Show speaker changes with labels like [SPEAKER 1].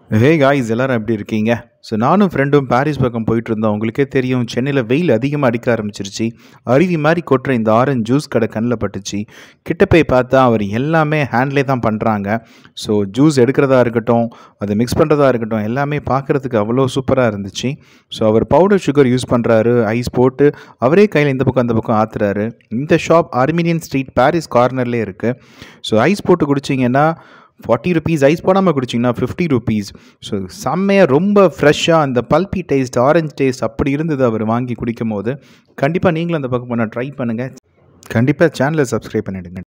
[SPEAKER 1] hey guys எல்லாரும் எப்படி இருக்கீங்க ஸோ நானும் ஃப்ரெண்டும் பாரிஸ் பக்கம் போயிட்டு இருந்தோம் உங்களுக்கே தெரியும் சென்னையில் வெயில் அதிகமாக அடிக்க ஆரம்பிச்சிருச்சு அருவி மாதிரி கொட்டுற இந்த ஆரஞ்சு ஜூஸ் கடை கண்ணில் பட்டுச்சு கிட்ட போய் பார்த்தா அவர் எல்லாமே ஹேண்ட்லே தான் பண்ணுறாங்க ஸோ ஜூஸ் எடுக்கிறதா இருக்கட்டும் அதை மிக்ஸ் பண்ணுறதா இருக்கட்டும் எல்லாமே பார்க்குறதுக்கு அவ்வளோ சூப்பராக இருந்துச்சு ஸோ அவர் பவுடர் சுகர் யூஸ் பண்ணுறாரு ஐஸ் போட்டு அவரே கையில் இந்த பக்கம் அந்த பக்கம் ஆத்துறாரு இந்த ஷாப் ஆர்மீனியன் ஸ்ட்ரீட் பாரிஸ் கார்னர்லேயே இருக்குது ஸோ ஐஸ் போட்டு குடிச்சிங்கன்னா ஃபார்ட்டி ருபீஸ் ஐஸ் போடாமல் குடிச்சிங்கன்னா ஃபிஃப்டி ருபீஸ் ஸோ செம்மையாக ரொம்ப ஃப்ரெஷ்ஷாக அந்த பல்பி டேஸ்ட் ஆரஞ்சு டேஸ்ட் அப்படி இருந்தது அவர் வாங்கி குடிக்கும் போது கண்டிப்பாக நீங்களும் அந்த பக்கம் பண்ண ட்ரை பண்ணுங்கள் கண்டிப்பாக சேனலை சப்ஸ்கிரைப் பண்ணிவிடுங்க